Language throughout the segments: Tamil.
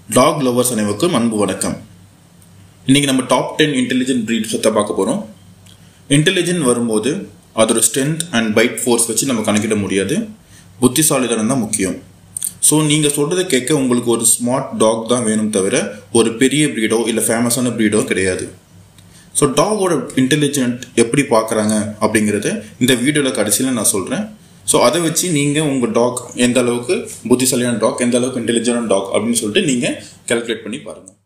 டாக் லவர்ஸ் அனைவருக்கும் அன்பு வணக்கம் இன்னைக்கு நம்ம டாப் டென் இன்டெலிஜென்ட் ப்ரீட்ஸ் பற்றி பார்க்க போகிறோம் இன்டெலிஜென்ட் வரும்போது அதோட ஸ்ட்ரென்த் அண்ட் பைட் ஃபோர்ஸ் வச்சு நம்ம கணக்கிட முடியாது புத்திசாலித்தனம் தான் முக்கியம் ஸோ நீங்கள் சொல்கிறத கேட்க உங்களுக்கு ஒரு ஸ்மார்ட் டாக் தான் வேணும் தவிர ஒரு பெரிய ப்ரீடோ இல்லை ஃபேமஸான ப்ரீடோ கிடையாது ஸோ டாகோட இன்டெலிஜென்ட் எப்படி பார்க்குறாங்க அப்படிங்கிறத இந்த வீடியோவில் கடைசியில் நான் சொல்கிறேன் ஸோ அதை வச்சு நீங்கள் உங்கள் டாக் எந்த அளவுக்கு புத்திசாலியான டாக் எந்த அளவுக்கு இன்டெலிஜென்ட் டாக் அப்படின்னு சொல்லிட்டு நீங்கள் கால்குலேட் பண்ணி பாருங்கள்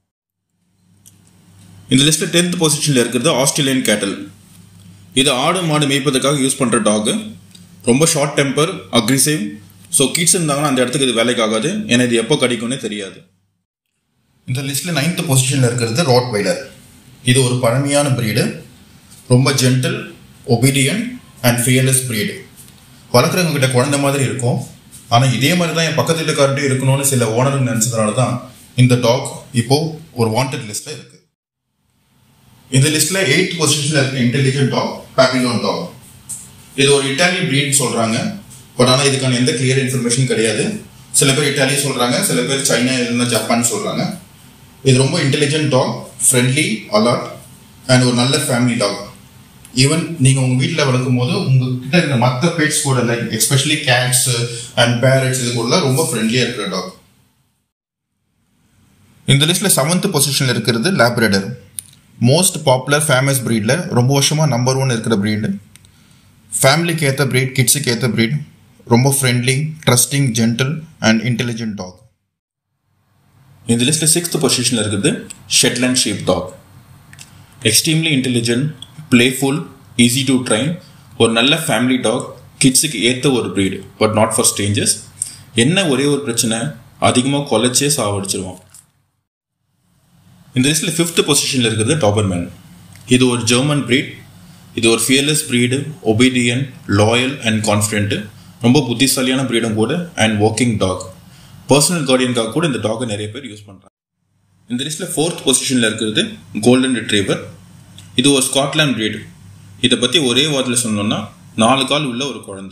இந்த லிஸ்ட்டில் டென்த் பொசிஷனில் இருக்கிறது ஆஸ்திரேலியன் கேட்டல் இது ஆடு மாடு மேய்ப்பதற்காக யூஸ் பண்ணுற டாக் ரொம்ப short temper aggressive so kids இருந்தாங்கன்னா அந்த இடத்துக்கு இது வேலைக்கு ஆகாது ஏன்னா இது எப்போ கிடைக்கும்னே தெரியாது இந்த லிஸ்ட்டில் நைன்த் பொசிஷனில் இருக்கிறது ராட் வைலர் இது ஒரு பழமையான ப்ரீடு ரொம்ப gentle obedient and fearless breed வளர்க்குறவங்க கிட்ட குழந்த மாதிரி இருக்கும் ஆனால் இதே மாதிரி தான் என் பக்கத்து வீட்டுக்கார்ட்டே இருக்கணும்னு சில ஓனர் நினச்சதுனால தான் இந்த டாக் இப்போ ஒரு வாண்டட் லிஸ்ட்டில் இருக்கு இந்த லிஸ்ட்டில் எயிட் பொசிஷனில் இருக்க இன்டெலிஜென்ட் டாக் பேபிலோன் டாக் இது ஒரு இட்டாலியன் ப்ரீட் சொல்கிறாங்க பட் ஆனால் இதுக்கான எந்த கிளியர் இன்ஃபர்மேஷன் கிடையாது சில பேர் இட்டாலி சொல்கிறாங்க சில பேர் சைனா இல்லைன்னா ஜப்பான் சொல்கிறாங்க இது ரொம்ப intelligent dog friendly alert and ஒரு நல்ல ஃபேமிலி டாக் ஈவன் நீங்கள் உங்கள் வீட்டில் வளர்க்கும் போது உங்ககிட்ட இருக்க மற்ற பெட்ஸ் கூட like especially cats and parrots இது கூட ரொம்ப ஃப்ரெண்ட்லியாக இருக்கிற டாக் இந்த லிஸ்ட்டில் செவன்த் பொசிஷனில் இருக்கிறது லேப்ரேடர் மோஸ்ட் பாப்புலர் ஃபேமஸ் ப்ரீடில் ரொம்ப வருஷமாக நம்பர் ஒன் இருக்கிற ப்ரீடு ஃபேமிலிக்கு ஏற்ற ப்ரீட் கிட்ஸுக்கு ஏற்ற ப்ரீட் ரொம்ப friendly trusting gentle and intelligent dog இந்த லிஸ்ட்டில் சிக்ஸ்த் பொசிஷனில் இருக்குது Shetland sheep dog extremely intelligent playful easy to train ஒரு நல்ல ஃபேமிலி டாக் கிட்ஸுக்கு ஏற்ற ஒரு breed but not for strangers என்ன ஒரே ஒரு பிரச்சனை அதிகமாக கொலைச்சே சாவடிச்சிருவோம் இந்த லிஸ்ட்டில் ஃபிஃப்த் பொசிஷனில் இருக்கிறது டாபர்மேன் இது ஒரு ஜெர்மன் ப்ரீட் இது ஒரு fearless breed obedient loyal and confident ரொம்ப புத்திசாலியான ப்ரீடும் கூட அண்ட் வாக்கிங் டாக் பர்சனல் கார்டியனுக்காக கூட இந்த டாகை நிறைய பேர் யூஸ் பண்ணுறாங்க இந்த லிஸ்ட்டில் ஃபோர்த் பொசிஷனில் இருக்கிறது கோல்டன் ரிட்ரீவர் இது ஒரு ஸ்காட்லாண்ட் ப்ரீடு இதை பற்றி ஒரே வாரத்தில் சொன்னோம்னா நாலு கால் உள்ள ஒரு குழந்தை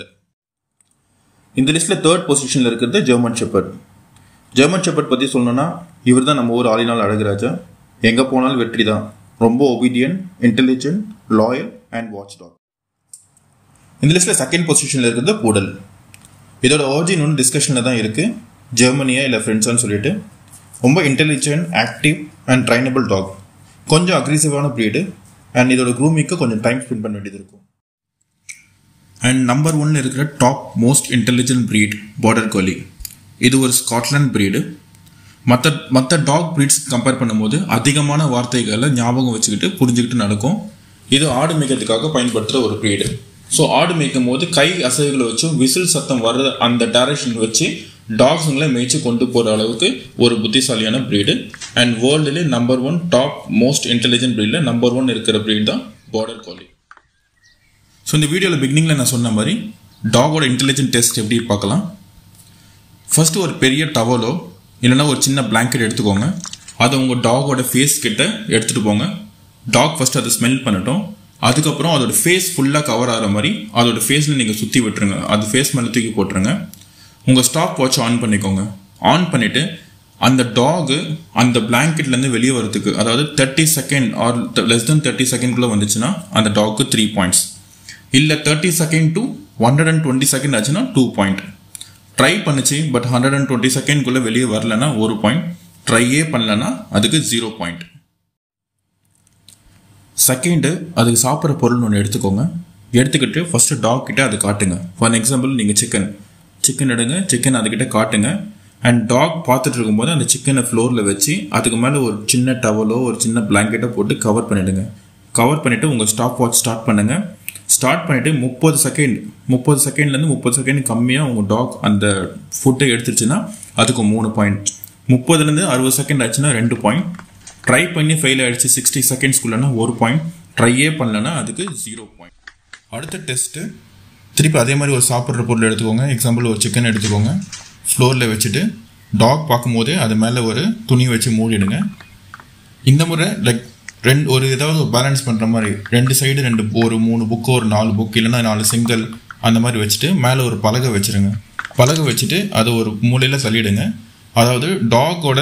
இந்த லிஸ்ட்டில் தேர்ட் பொசிஷனில் இருக்கிறது ஜெர்மன் ஷெப்பர்ட் ஜெர்மன் ஷெப்பர்ட் பற்றி சொல்லணும்னா இவர் தான் நம்ம ஊர் ஆளினால் அழகுராஜா எங்கே போனாலும் வெற்றி தான் ரொம்ப obedient intelligent loyal and watch dog இந்த லிஸ்ட்டில் செகண்ட் பொசிஷனில் இருக்கிறது பூடல் இதோட ஆர்ஜின் ஒன்று டிஸ்கஷனில் தான் இருக்குது ஜெர்மனியா இல்லை ஃப்ரெண்ட்ஸான்னு சொல்லிட்டு ரொம்ப intelligent active and trainable dog கொஞ்சம் அக்ரெசிவான ப்ரீடு அண்ட் இதோட க்ரூமிக்கு கொஞ்சம் டைம் ஸ்பெண்ட் பண்ண வேண்டியது இருக்கும் அண்ட் நம்பர் ஒன்ல இருக்கிற top most intelligent breed border collie இது ஒரு ஸ்காட்லாண்ட் ப்ரீடு மற்ற மற்ற டாக் ப்ரீட்ஸ் கம்பேர் பண்ணும்போது அதிகமான வார்த்தைகளை ஞாபகம் வச்சுக்கிட்டு புரிஞ்சுக்கிட்டு நடக்கும் இது ஆடு மேய்க்கிறதுக்காக பயன்படுத்துகிற ஒரு ப்ரீடு ஸோ ஆடு மேய்க்கும் போது கை அசைவுகளை வச்சும் விசில் சத்தம் வர்ற அந்த டைரக்ஷன் வச்சு டாக்ஸுங்களை மேய்ச்சி கொண்டு போகிற அளவுக்கு ஒரு புத்திசாலியான ப்ரீடு அண்ட் வேர்ல்டுலே number one top most intelligent ப்ரீடில் நம்பர் ஒன் இருக்கிற ப்ரீட் தான் பார்டர் காலி ஸோ இந்த வீடியோவில் பிகினிங்கில் நான் சொன்ன மாதிரி டாகோட இன்டெலிஜென்ட் டெஸ்ட் எப்படி பார்க்கலாம் ஃபர்ஸ்ட் ஒரு பெரிய டவலோ இல்லைன்னா ஒரு சின்ன பிளாங்கெட் எடுத்துக்கோங்க அதை உங்கள் டாகோட ஃபேஸ் கிட்ட எடுத்துகிட்டு போங்க டாக் ஃபர்ஸ்ட் அதை ஸ்மெல் பண்ணட்டும் அதுக்கப்புறம் அதோட ஃபேஸ் ஃபுல்லாக கவர் ஆகிற மாதிரி அதோட ஃபேஸில் நீங்கள் சுற்றி விட்டுருங்க அது ஃபேஸ் மேலே தூக்கி போட்டுருங்க உங்கள் ஸ்டாப் வாட்ச் ஆன் பண்ணிக்கோங்க ஆன் பண்ணிவிட்டு அந்த டாகு அந்த பிளாங்கெட்லேருந்து வெளியே வரதுக்கு அதாவது thirty second or less then thirty செகண்ட்குள்ளே வந்துச்சுன்னா அந்த டாக்கு த்ரீ பாயிண்ட்ஸ் இல்லை thirty second to hundred and twenty second ஆச்சுன்னா டூ பாயிண்ட் ட்ரை பண்ணுச்சு பட் ஹண்ட்ரட் அண்ட் டுவெண்ட்டி செகண்ட்குள்ளே வெளியே வரலன்னா ஒரு பாயிண்ட் ட்ரையே பண்ணலன்னா அதுக்கு ஜீரோ பாயிண்ட் செகண்டு அதுக்கு சாப்பிட்ற பொருள் ஒன்று எடுத்துக்கோங்க எடுத்துக்கிட்டு ஃபஸ்ட்டு டாக் கிட்ட அதை காட்டுங்க ஃபார் எக்ஸாம்பிள் நீங்கள் சிக்கன் சிக்கன் எடுங்க சிக்கன் அதுக்கிட்ட காட்டுங்க அண்ட் டாக் பார்த்துட்டு இருக்கும்போது அந்த சிக்கனை ஃப்ளோரில் வச்சு அதுக்கு மேலே ஒரு சின்ன டவலோ ஒரு சின்ன பிளாங்கெட்டோ போட்டு கவர் பண்ணிவிடுங்க கவர் பண்ணிவிட்டு உங்கள் ஸ்டாப் வாட்ச் ஸ்டார்ட் பண்ணுங்கள் ஸ்டார்ட் பண்ணிவிட்டு முப்பது செகண்ட் முப்பது செகண்ட்லேருந்து முப்பது செகண்ட் கம்மியாக உங்கள் டாக் அந்த ஃபுட்டை எடுத்துருச்சுன்னா அதுக்கு மூணு பாயிண்ட் முப்பதுலேருந்து அறுபது செகண்ட் ஆச்சுன்னா ரெண்டு பாயிண்ட் ட்ரை பண்ணி ஃபெயில் ஆகிடுச்சு சிக்ஸ்டி செகண்ட்ஸ்குள்ளனா ஒரு பாயிண்ட் ட்ரையே பண்ணலன்னா அதுக்கு ஜீரோ பாயிண்ட் அடுத்த டெஸ்ட்டு திருப்பி அதே மாதிரி ஒரு சாப்பிட்ற பொருள் எடுத்துக்கோங்க எக்ஸாம்பிள் ஒரு சிக்கன் எடுத்துக்கோங்க ஃப்ளோரில் வச்சுட்டு டாக் பார்க்கும்போதே அது மேலே ஒரு துணி வச்சு மூடிடுங்க இந்த முறை லைக் ரெண்டு ஒரு ஏதாவது ஒரு பேலன்ஸ் பண்ணுற மாதிரி ரெண்டு சைடு ரெண்டு ஒரு மூணு புக்கு ஒரு நாலு புக் இல்லைன்னா நாலு சிங்கிள் அந்த மாதிரி வச்சுட்டு மேலே ஒரு பலகை வச்சுருங்க பலகை வச்சுட்டு அதை ஒரு மூலையில் தள்ளிடுங்க அதாவது டாகோட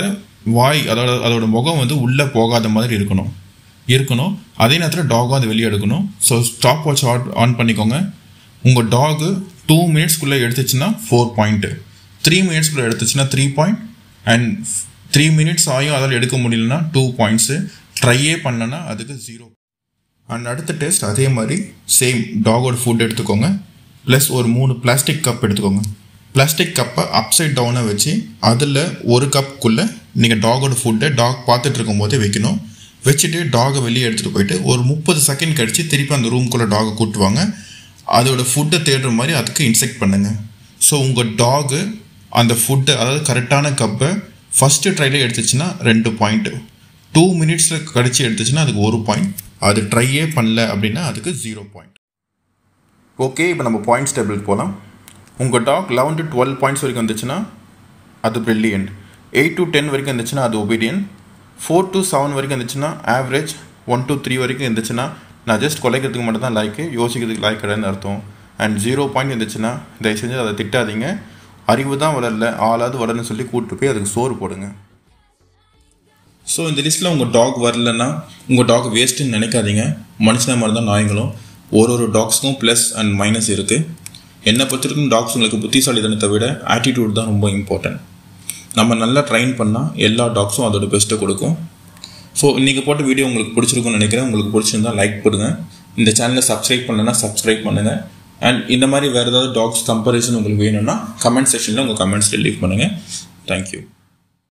வாய் அதோட அதோட முகம் வந்து உள்ளே போகாத மாதிரி இருக்கணும் இருக்கணும் அதே நேரத்தில் டாகும் அது வெளியே எடுக்கணும் ஸோ ஸ்டாப் வாட்ச் ஆன் பண்ணிக்கோங்க உங்கள் டாகு டூ மினிட்ஸ்க்குள்ளே எடுத்துச்சுன்னா ஃபோர் பாயிண்ட்டு த்ரீ மினிட்ஸ்க்குள்ளே எடுத்துச்சுன்னா three point and three minutes ஆகியும் அதால் எடுக்க முடியலன்னா டூ பாயிண்ட்ஸு ட்ரையே பண்ணனா அதுக்கு ஜீரோ அண்ட் அடுத்த டெஸ்ட் அதே மாதிரி சேம் டாகோட ஃபுட் எடுத்துக்கோங்க ப்ளஸ் ஒரு மூணு பிளாஸ்டிக் கப் எடுத்துக்கோங்க பிளாஸ்டிக் கப்பை அப்சைட் டவுனாக வச்சு அதில் ஒரு கப்புக்குள்ளே நீங்கள் டாகோட ஃபுட்டை டாக் பார்த்துட்டு இருக்கும் போதே வைக்கணும் வச்சுட்டு டாகை வெளியே எடுத்துகிட்டு போயிட்டு ஒரு முப்பது செகண்ட் கழிச்சு திருப்பி அந்த ரூம்குள்ளே டாகை கூட்டுவாங்க அதோட ஃபுட்டை தேடுற மாதிரி அதுக்கு இன்செக்ட் பண்ணுங்கள் ஸோ உங்கள் டாகு அந்த ஃபுட்டை அதாவது கரெக்டான கப்பை ஃபஸ்ட்டு ட்ரைலே எடுத்துச்சுன்னா ரெண்டு பாயிண்ட்டு டூ மினிட்ஸில் கடிச்சு எடுத்துச்சுன்னா அதுக்கு ஒரு பாயிண்ட் அது ட்ரையே பண்ணல அப்படின்னா அதுக்கு ஜீரோ பாயிண்ட் ஓகே இப்போ நம்ம பாயிண்ட்ஸ் டேபிளுக்கு போகலாம் உங்கள் dog eleven to twelve points வரைக்கும் வந்துச்சுன்னா அது ப்ரில்லியன்ட் எயிட் டு டென் வரைக்கும் இருந்துச்சுன்னா அது ஒபீடியன் ஃபோர் டு செவன் வரைக்கும் இருந்துச்சுன்னா ஆவரேஜ் ஒன் டு த்ரீ வரைக்கும் இருந்துச்சுன்னா நான் ஜஸ்ட் குலைக்கிறதுக்கு மட்டும் தான் லாய்க்கு யோசிக்கிறதுக்கு லாய்க் கிடையாதுன்னு அர்த்தம் அண்ட் ஜீரோ பாயிண்ட் இருந்துச்சுன்னா தயவு செஞ்சு அதை திட்டாதீங்க அறிவு தான் வளரல ஆளாவது வளரன்னு சொல்லி கூப்பிட்டு போய் அதுக்கு சோறு போடுங்க ஸோ இந்த லிஸ்ட்டில் உங்கள் டாக் வரலன்னா உங்கள் டாக் வேஸ்ட்டுன்னு நினைக்காதீங்க மனுஷன மாதிரி தான் நாய்ங்களும் ஒரு ஒரு டாக்ஸ்க்கும் ப்ளஸ் அண்ட் மைனஸ் இருக்குது என்னை பொறுத்த வரைக்கும் டாக்ஸ் உங்களுக்கு புத்திசாலித்தனத்தை விட ஆட்டிடியூட் தான் ரொம்ப இம்பார்ட்டன்ட் நம்ம நல்லா ட்ரைன் பண்ணால் எல்லா டாக்ஸும் அதோட பெஸ்ட்டை கொடுக்கும் ஸோ இன்றைக்கி போட்ட வீடியோ உங்களுக்கு பிடிச்சிருக்கும்னு நினைக்கிறேன் உங்களுக்கு பிடிச்சிருந்தா லைக் போடுங்க இந்த சேனலை சப்ஸ்கிரைப் பண்ணலன்னா சப்ஸ்கிரைப் பண்ணுங்கள் அண்ட் இந்த மாதிரி வேறு ஏதாவது டாக்ஸ் கம்பரிசன் உங்களுக்கு வேணும்னா கமெண்ட் செக்ஷனில் உங்கள் கமெண்ட்ஸ் லீவ் பண்ணுங்கள் தேங்க்யூ